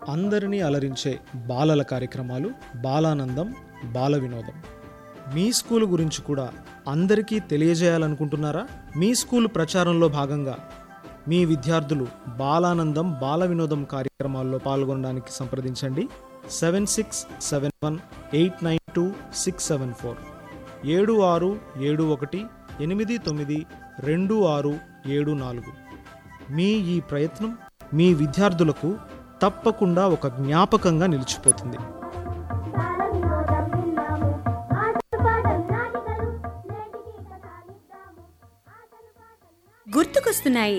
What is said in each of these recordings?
అందరినీ అలరించే బాలల కార్యక్రమాలు బాలానందం బాల వినోదం మీ స్కూల్ గురించి కూడా అందరికీ తెలియజేయాలనుకుంటున్నారా మీ స్కూల్ ప్రచారంలో భాగంగా మీ విద్యార్థులు బాలానందం బాల వినోదం కార్యక్రమాల్లో పాల్గొనడానికి సంప్రదించండి seven six seven one eight nine two six seven four ఏడు ఆరు ఏడు ఒకటి ఎనిమిది తొమ్మిది రెండు ఆరు ఏడు నాలుగు మీ ఈ ప్రయత్నం మీ విద్యార్థులకు తప్పకుండా ఒక జ్ఞాపకంగా నిలిచిపోతుంది బాల వినోదం విన్నాము ఆటలు పాటలు నాటికలు నేటికి కథ నిద్దాము ఆటలు పాటలు గుర్తుకొస్తున్నాయి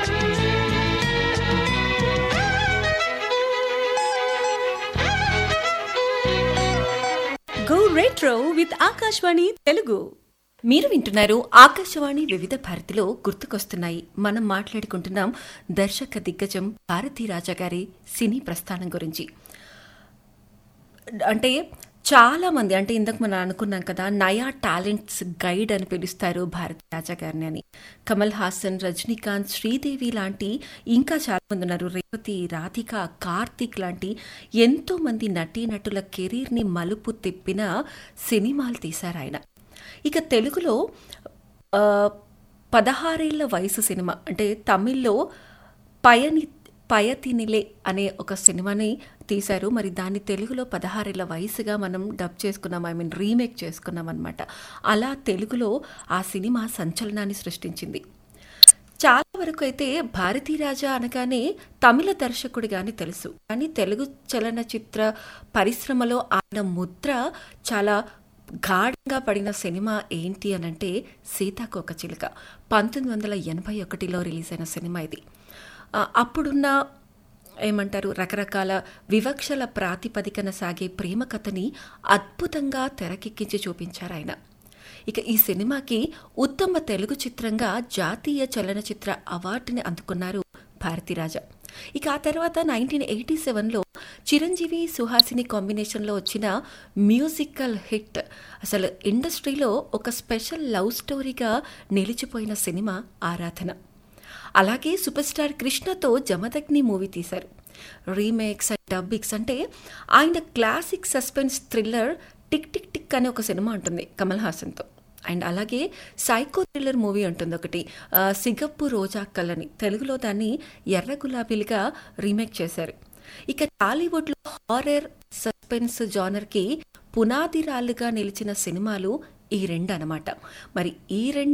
go retro with Akashvani Telugu మీరు వింటున్నారు ఆకాశవాణి వివిధ భారతిలో గుర్తుకొస్తున్నాయి మనం మాట్లాడుకుంటున్నాం దర్శక దిగ్గజం భారతీ రాజా గారి సినీ ప్రస్థానం గురించి అంటే చాలా మంది అంటే ఇందాక మనం అనుకున్నాం కదా నయా టాలెంట్స్ గైడ్ అని పిలుస్తారు భారతి రాజా గారిని అని కమల్ హాసన్ రజనీకాంత్ శ్రీదేవి లాంటి ఇంకా చాలా మంది ఉన్నారు రేవతి రాధిక కార్తీక్ లాంటి ఎంతో మంది నటీనటుల కెరీర్ని మలుపు తిప్పిన సినిమాలు తీశారు ఆయన ఇక తెలుగులో ఆ, పదహారేళ్ల వయసు సినిమా అంటే తమిళ్లో పయని పయతినిలే అనే ఒక సినిమాని తీశారు మరి దాన్ని తెలుగులో పదహారేళ్ల వయసుగా మనం డబ్ చేసుకున్నాం ఐ మీన్ రీమేక్ చేసుకున్నాం అనమాట అలా తెలుగులో ఆ సినిమా సంచలనాన్ని సృష్టించింది చాలా వరకు అయితే భారతీరాజా అనగానే తమిళ దర్శకుడిగానే తెలుసు కానీ తెలుగు చలనచిత్ర పరిశ్రమలో ఆయన ముద్ర చాలా గాఢంగా పడిన సినిమా ఏంటి అనంటే సీతాకోక చిలుక పంతొమ్మిది వందల ఎనభై ఒకటిలో రిలీజ్ అయిన సినిమా ఇది ఆ, అప్పుడున్న ఏమంటారు రకరకాల వివక్షల ప్రాతిపదికన సాగే ప్రేమ కథని అద్భుతంగా తెరకెక్కించి చూపించారు ఆయన ఇక ఈ సినిమాకి ఉత్తమ తెలుగు చిత్రంగా జాతీయ చలనచిత్ర అవార్డుని అందుకున్నారు భారతీరాజా ఇక ఆ తర్వాత నైన్టీన్ ఎయిటీ సెవెన్లో చిరంజీవి సుహాసిని కాంబినేషన్లో వచ్చిన మ్యూజికల్ హిట్ అసలు ఇండస్ట్రీలో ఒక స్పెషల్ లవ్ స్టోరీగా నిలిచిపోయిన సినిమా ఆరాధన అలాగే సూపర్ స్టార్ కృష్ణతో జమదగ్ని మూవీ తీశారు రీమేక్స్ అండ్ డబ్బిక్స్ అంటే ఆయన classic suspense thriller tick tick tick అనే ఒక సినిమా ఉంటుంది కమల్ హాసన్తో అండ్ అలాగే సైకో థ్రిల్లర్ మూవీ ఉంటుంది ఒకటి ఆ, సిగప్పు రోజా కళ్ళని తెలుగులో దాన్ని ఎర్ర గులాబీలుగా రీమేక్ చేశారు ఇక టాలీవుడ్లో హారర్ సస్పెన్స్ జానర్కి పునాదిరాళ్ళుగా నిలిచిన సినిమాలు ఈ రెండు అన్నమాట మరి ఈ రెండు